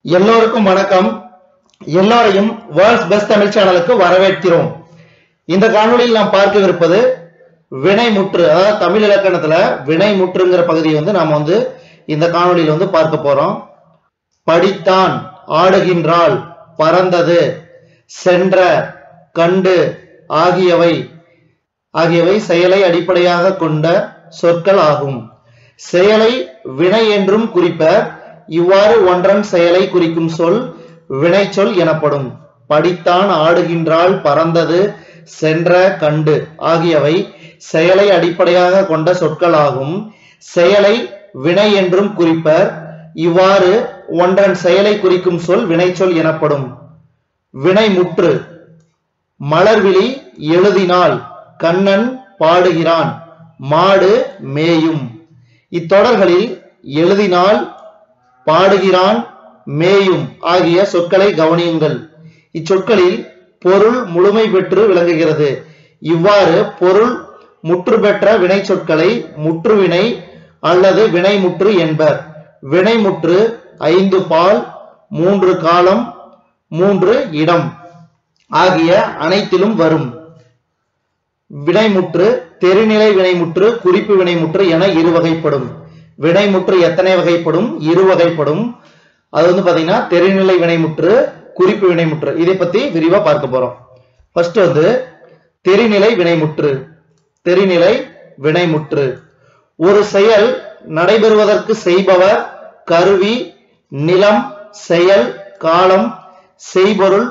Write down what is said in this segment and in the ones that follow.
எல்லோருக்கும் வணக்கம் எல்லோரையும் வேர்ல்ட்ஸ் பெஸ்ட் தமிழ் சேனலுக்கு வரவேற்கிறோம் இந்த காணொளியில் நாம் பார்க்கவிருப்பது வினைமுற்று அதாவது தமிழ் இலக்கணத்துல வினைமுற்றுங்கிற பகுதியை வந்து நாம வந்து இந்த காணொளியில் வந்து பார்க்க போறோம் படித்தான் ஆடுகின்றாள் பறந்தது சென்ற கண்டு ஆகியவை ஆகியவை செயலை அடிப்படையாக கொண்ட சொற்கள் ஆகும் செயலை வினை என்றும் குறிப்பர் இவ்வாறு ஒன்றன் செயலை குறிக்கும் சொல் வினைச்சொல் எனப்படும் படித்தான் ஆடுகின்றாள் பறந்தது சென்ற கண்டு ஆகியவை செயலை அடிப்படையாக கொண்ட சொற்களாகும் செயலை வினை என்றும் குறிப்பர் இவ்வாறு ஒன்றன் செயலை குறிக்கும் சொல் வினைச்சொல் எனப்படும் வினைமுற்று மலர்விழி எழுதினால் கண்ணன் பாடுகிறான் மாடு மேயும் இத்தொடர்களில் எழுதினால் பாடுகிறான் மேயும் ஆகிய சொற்களை கவனியுங்கள் இச்சொற்களில் பொருள் முழுமை பெற்று விளங்குகிறது இவ்வாறு பொருள் முற்று பெற்ற வினை சொற்களை முற்றுவினை அல்லது வினைமுற்று என்பர் வினைமுற்று ஐந்து பால் மூன்று காலம் மூன்று இடம் ஆகிய அனைத்திலும் வரும் வினைமுற்று தெரிநிலை வினைமுற்று குறிப்பு வினைமுற்று என இரு வகைப்படும் வினைமுற்று எத்தனை வகைப்படும் இரு வகைப்படும் அது வந்து பாத்தீங்கன்னா தெரிநிலை வினைமுற்று குறிப்பு வினைமுற்று இதை பத்தி விரிவா பார்க்க போறோம் ஃபர்ஸ்ட் வந்து தெரிநிலை வினைமுற்று தெரிநிலை வினைமுற்று ஒரு செயல் நடைபெறுவதற்கு செய்பவர் கருவி நிலம் செயல் காலம் செய்பொருள்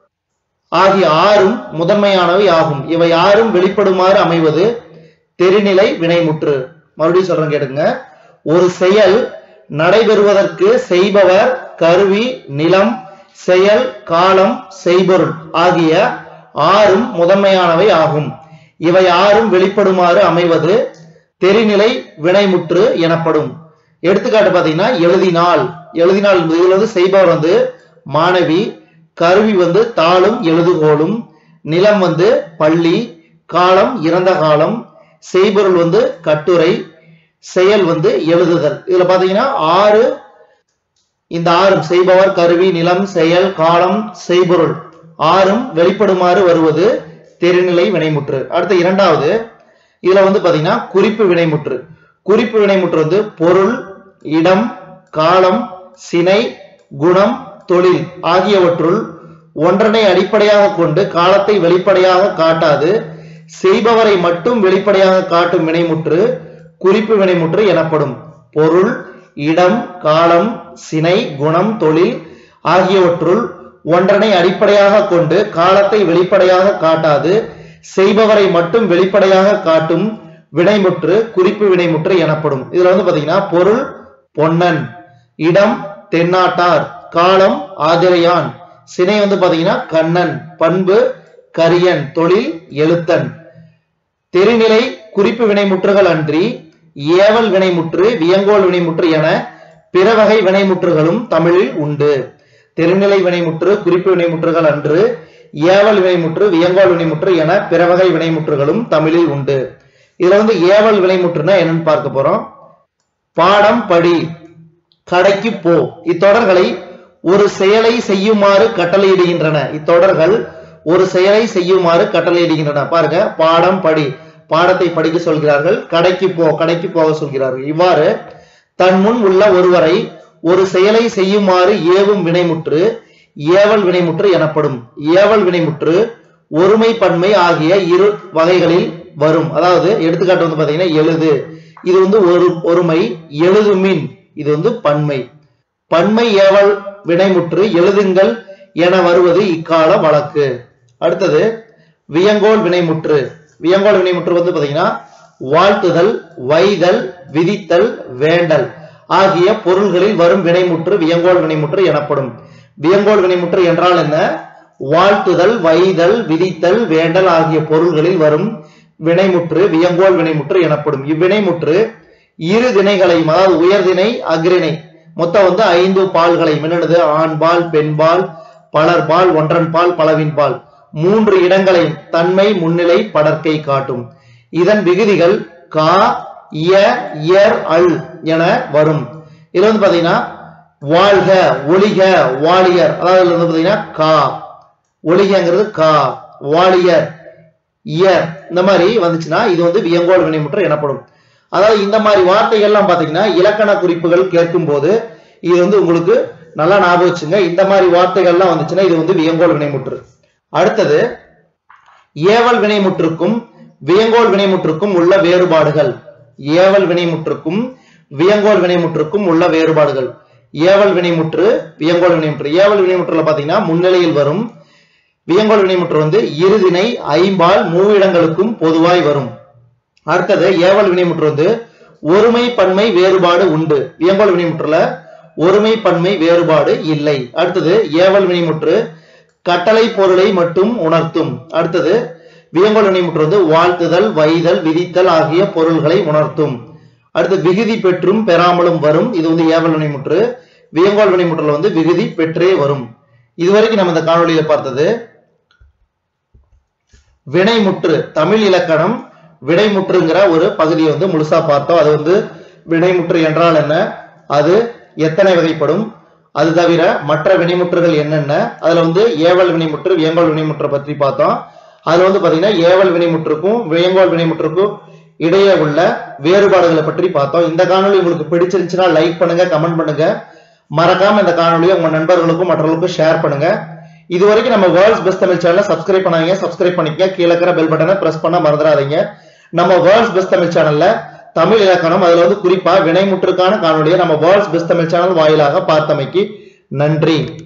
ஆகிய ஆறும் முதன்மையானவை ஆகும் இவை ஆறும் வெளிப்படுமாறு அமைவது தெரிநிலை வினைமுற்று மறுபடியும் சொல்றேன் கேட்டுங்க ஒரு செயல் நடைபெறுவதற்கு செய்பவர் கருவி நிலம் செயல் காலம் செய்பொருள் ஆகிய ஆறும் முதன்மையானவை ஆகும் இவை ஆறும் வெளிப்படுமாறு அமைவது தெரிநிலை வினைமுற்று எனப்படும் எடுத்துக்காட்டு பாத்தீங்கன்னா எழுதினால் எழுதினால் என்பது இதுல வந்து செய்பவர் வந்து மாணவி கருவி வந்து தாளும் எழுதுகோலும் நிலம் வந்து பள்ளி காலம் இறந்த காலம் செய்பொருள் வந்து கட்டுரை செயல் வந்து எழுதுதல் இதுல பாத்தீங்கன்னா ஆறு இந்த ஆறும் செய்பவர் கருவி நிலம் செயல் காலம் செய்பொருள் ஆறும் வெளிப்படுமாறு வருவது தெரிநிலை வினைமுற்று அடுத்த இரண்டாவது இதுல வந்து பாத்தீங்கன்னா குறிப்பு வினைமுற்று குறிப்பு வினைமுற்று வந்து பொருள் இடம் காலம் சினை குணம் தொழில் ஆகியவற்றுள் ஒன்றனை அடிப்படையாக கொண்டு காலத்தை வெளிப்படையாக காட்டாது செய்பவரை மட்டும் வெளிப்படையாக காட்டும் வினைமுற்று குறிப்பு வினைமுற்று எனப்படும் பொருள் இடம் காலம் சினை குணம் தொழில் ஆகியவற்றுள் ஒன்றனை அடிப்படையாக கொண்டு காலத்தை வெளிப்படையாக காட்டாது செய்பவரை மட்டும் வெளிப்படையாக காட்டும் வினைமுற்று குறிப்பு வினைமுற்று எனப்படும் இதுல வந்து பாத்தீங்கன்னா பொருள் பொன்னன் இடம் தென்னாட்டார் காலம் ஆதிரையான் சினை வந்து பாத்தீங்கன்னா கண்ணன் பண்பு கரியன் தொழில் எழுத்தன் தெரிநிலை குறிப்பு வினைமுற்றுகள் அன்றி ஏவல் வினைமுற்று வியங்கோல் வினைமுற்று என பிற வகை வினைமுற்றுகளும் தமிழில் உண்டு தெரிநிலை வினைமுற்று குறிப்பு வினைமுற்றுகள் அன்று ஏவல் வினைமுற்று வியங்கோல் வினைமுற்று என பிற வகை வினைமுற்றுகளும் தமிழில் உண்டு இதுல வந்து ஏவல் வினைமுற்றுனா என்னன்னு பார்க்க போறோம் பாடம் படி கடைக்கு போ இத்தொடர்களை ஒரு செயலை செய்யுமாறு கட்டளையிடுகின்றன இத்தொடர்கள் ஒரு செயலை செய்யுமாறு கட்டளையிடுகின்றன பாருங்க பாடம் படி பாடத்தை படிக்க சொல்கிறார்கள் கடைக்கு போ கடைக்கு போக சொல்கிறார்கள் இவ்வாறு தன் முன் உள்ள ஒருவரை ஒரு செயலை செய்யுமாறு ஏவும் வினைமுற்று ஏவல் வினைமுற்று எனப்படும் ஏவல் வினைமுற்று ஒருமை பன்மை ஆகிய இரு வகைகளில் வரும் அதாவது எடுத்துக்காட்டு வந்து பாத்தீங்கன்னா எழுது இது வந்து ஒரு ஒருமை எழுதுமின் இது வந்து பன்மை பன்மை ஏவல் வினைமுற்று எழுதுங்கள் என வருவது இக்கால வழக்கு அடுத்தது வியங்கோல் வினைமுற்று வியங்கோல் வினைமுற்று வந்து பாத்தீங்கன்னா வாழ்த்துதல் வைதல் விதித்தல் வேண்டல் ஆகிய பொருள்களில் வரும் வினைமுற்று வியங்கோல் வினைமுற்று எனப்படும் வியங்கோல் வினைமுற்று என்றால் என்ன வாழ்த்துதல் வைதல் விதித்தல் வேண்டல் ஆகிய பொருள்களில் வரும் வினைமுற்று வியங்கோல் வினைமுற்று எனப்படும் இவ்வினைமுற்று இரு திணைகளையும் அதாவது உயர்திணை அக்ரிணை மொத்தம் வந்து ஐந்து பால்களையும் என்னது ஆண்பால் பெண்பால் பலர்பால் ஒன்றன் பால் பலவின் பால் மூன்று இடங்களையும் தன்மை முன்னிலை படற்கை காட்டும் இதன் விகுதிகள் கா இய இயர் அல் என வரும் இதுல வந்து பாத்தீங்கன்னா வாழ்க ஒளிக வாலியர் அதாவது இதுல வந்து பாத்தீங்கன்னா கா ஒளிகங்கிறது கா வாலியர் இயர் இந்த மாதிரி வந்துச்சுன்னா இது வந்து வியங்கோல் வினைமுற்று எனப்படும் அதாவது இந்த மாதிரி வார்த்தைகள்லாம் பாத்தீங்கன்னா இலக்கண குறிப்புகள் கேட்கும் போது இது வந்து உங்களுக்கு நல்லா ஞாபகம் வச்சுங்க இந்த மாதிரி வார்த்தைகள்லாம் வந்துச்சுன்னா இது வந்து வியங்கோல் வினைமுற்று அடுத்தது ஏவல் வினைமுற்றுக்கும் வியங்கோல் வினைமுற்றுக்கும் உள்ள வேறுபாடுகள் ஏவல் வினைமுற்றுக்கும் வியங்கோல் வினைமுற்றுக்கும் உள்ள வேறுபாடுகள் ஏவல் வினைமுற்று வியங்கோல் வினைமுற்று ஏவல் வினைமுற்றுல பாத்தீங்கன்னா முன்னிலையில் வரும் வியங்கோல் வினைமுற்று வந்து இருதினை ஐம்பால் மூவிடங்களுக்கும் பொதுவாய் வரும் அடுத்தது ஏவல் வினைமுற்று வந்து ஒருமை பன்மை வேறுபாடு உண்டு வியங்கோல் வினைமுற்றுல ஒருமை பன்மை வேறுபாடு இல்லை அடுத்தது ஏவல் வினைமுற்று கட்டளை பொருளை மட்டும் உணர்த்தும் அடுத்தது வியங்கோல் வினைமுற்று வந்து வாழ்த்துதல் வைதல் விதித்தல் ஆகிய பொருள்களை உணர்த்தும் அடுத்து விகுதி பெற்றும் பெறாமலும் வரும் இது வந்து ஏவல் வினைமுற்று வியங்கோல் வினைமுற்றுல வந்து விகுதி பெற்றே வரும் இதுவரைக்கும் நம்ம இந்த காணொளியில பார்த்தது வினைமுற்று தமிழ் இலக்கணம் விடைமுற்றுங்கிற ஒரு பகுதியை வந்து முழுசா பார்த்தோம் அது வந்து வினைமுற்று என்றால் என்ன அது எத்தனை வகைப்படும் அது தவிர மற்ற வினைமுற்றுகள் என்னென்ன அதுல வந்து ஏவல் வினைமுற்று வியங்கோல் வினைமுற்று பற்றி பார்த்தோம் அதுல வந்து பாத்தீங்கன்னா ஏவல் வினைமுற்றுக்கும் வியங்கோல் வினைமுற்றுக்கும் இடையே உள்ள வேறுபாடுகளை பற்றி பார்த்தோம் இந்த காணொளி உங்களுக்கு பிடிச்சிருந்துச்சுன்னா லைக் பண்ணுங்க கமெண்ட் பண்ணுங்க மறக்காம இந்த காணொலியை உங்க நண்பர்களுக்கும் மற்றவர்களுக்கும் ஷேர் பண்ணுங்க இது வரைக்கும் நம்ம வேர்ல்ட்ஸ் பெஸ்ட் தமிழ் சேனலை சப்ஸ்கிரைப் பண்ணாதீங்க சப்ஸ்கிரைப் பண்ணிக்கங்க கீழே இருக்கிற பெல் பட்டனை பிரஸ் பண்ண மறந்துடாதீங்க நம்ம வேர்ல்ட்ஸ் பெஸ்ட் தமிழ் சேனல்ல தமிழ் இலக்கணம் அதுல வந்து குறிப்பா வினைமுற்றுக்கான காணொலியை நம்ம வேர்ல்ட்ஸ் பெஸ்ட் தமிழ் சேனல் வாயிலாக பார்த்தமைக்கு நன்றி